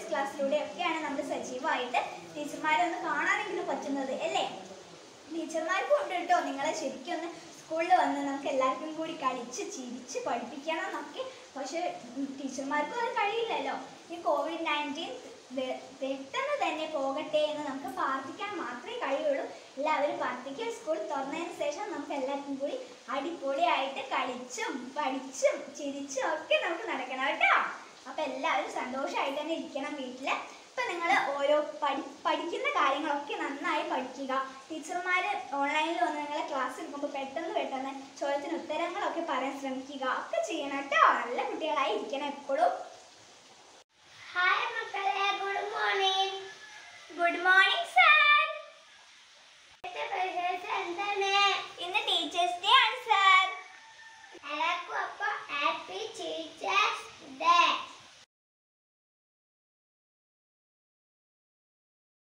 teachers ക്ലാസ്സിലൂടെ ഒക്കെയാണ് നമ്മൾ സജീവമായിട്ട് ടീച്ചർമാരെ ഒന്ന് കാണാനെങ്കിലും പറ്റുന്നത് അല്ലേ ടീച്ചർമാർക്കും ഉണ്ട് കേട്ടോ നിങ്ങളെ ശരിക്കും ഒന്ന് സ്കൂളിൽ വന്ന് നമുക്ക് എല്ലാവർക്കും കൂടി കളിച്ച് ചിരിച്ച് പഠിപ്പിക്കണം എന്നൊക്കെ പക്ഷെ ഉം, ടീച്ചർമാർക്കും അത് കഴിയില്ലല്ലോ ഈ കോവിഡ് നയൻറ്റീൻ പെട്ടെന്ന് തന്നെ പോകട്ടെ എന്ന് നമുക്ക് പ്രാർത്ഥിക്കാൻ മാത്രമേ കഴിയുള്ളൂ എല്ലാവരും പ്രാർത്ഥിക്കുക സ്കൂൾ തുറന്നതിന് ശേഷം നമുക്ക് എല്ലാവർക്കും കൂടി അടിപൊളിയായിട്ട് കളിച്ചും പഠിച്ചും ചിരിച്ചും ഒക്കെ നമുക്ക് നടക്കണം കേട്ടോ അപ്പൊ എല്ലാവരും സന്തോഷമായിട്ട് തന്നെ ഇരിക്കണം വീട്ടില് ഇപ്പൊ നിങ്ങൾ ഓരോ പഠി പഠിക്കുന്ന കാര്യങ്ങളൊക്കെ നന്നായി പഠിക്കുക ടീച്ചർമാർ ഓൺലൈനിൽ വന്ന് നിങ്ങളെ ക്ലാസ് എടുക്കുമ്പോൾ പെട്ടെന്ന് പെട്ടെന്ന് ചോദ്യത്തിന് ഉത്തരങ്ങളൊക്കെ പറയാൻ ശ്രമിക്കുക ഒക്കെ ചെയ്യണം കേട്ടോ നല്ല കുട്ടികളായി ഇരിക്കണം എപ്പോഴും ഹായ് മക്കളെ good morning good morning sir വിശേഷം എന്താണ് ഇന്ന് ടീച്ചേഴ്സ് ഡേ ആണ് സാർ എല്ലാവർക്കും അപ്പൊ ഹാപ്പി ടീച്ചേഴ്സ് ഡേ